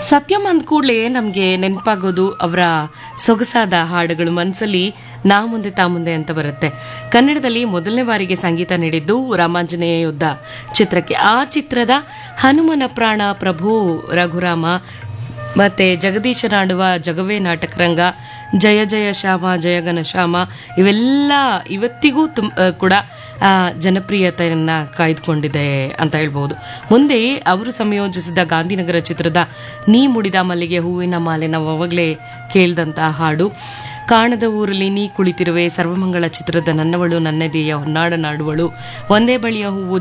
ಸತ್ಯಂ ಅಂದ ಕೂಡಲೇ ನಮಗೆ ನೆನಪಾಗೋದು ಅವರ ಸೊಗಸಾದ ಹಾಡುಗಳು ಮನಸ್ಸಲ್ಲಿ ನಾ ಮುಂದೆ ತಾ ಮುಂದೆ ಅಂತ ಬರುತ್ತೆ ಕನ್ನಡದಲ್ಲಿ ಮೊದಲನೇ ಬಾರಿಗೆ ಸಂಗೀತ ನೀಡಿದ್ದು ರಾಮಾಂಜನೇಯ ಯುದ್ಧ ಚಿತ್ರಕ್ಕೆ ಆ ಚಿತ್ರದ ಹನುಮನ ಪ್ರಾಣ ಪ್ರಭು ರಘುರಾಮ ಮತ್ತೆ ಜಗದೀಶನಾಡುವ ಜಗವೇ ನಾಟಕರಂಗ ಜಯ ಜಯ ಶ್ಯಾಮ ಜಯಗನ ಶ್ಯಾಮ ಇವೆಲ್ಲ ಇವತ್ತಿಗೂ ತುಂ ಆ, ಕೂಡ ಆ, ಜನಪ್ರಿಯತೆಯನ್ನ ಕಾಯ್ದುಕೊಂಡಿದೆ ಅಂತ ಹೇಳ್ಬೋದು ಮುಂದೆ ಅವರು ಸಂಯೋಜಿಸಿದ ಗಾಂಧಿನಗರ ಚಿತ್ರದ ನೀ ಮುಡಿದ ಮಲ್ಲಿಗೆ ಹೂವಿನ ಮಾಲೆ ನಾವು ಅವಾಗಲೇ ಕೇಳಿದಂಥ ಹಾಡು ಕಾಣದ ಊರಲ್ಲಿ ನೀ ಕುಳಿತಿರುವೆ ಸರ್ವಮಂಗಳ ಚಿತ್ರದ ನನ್ನವಳು ನನ್ನದೆಯ ಹೊನ್ನಾಡ ನಾಡುವಳು ಒಂದೇ ಬಳಿಯ ಹೂವು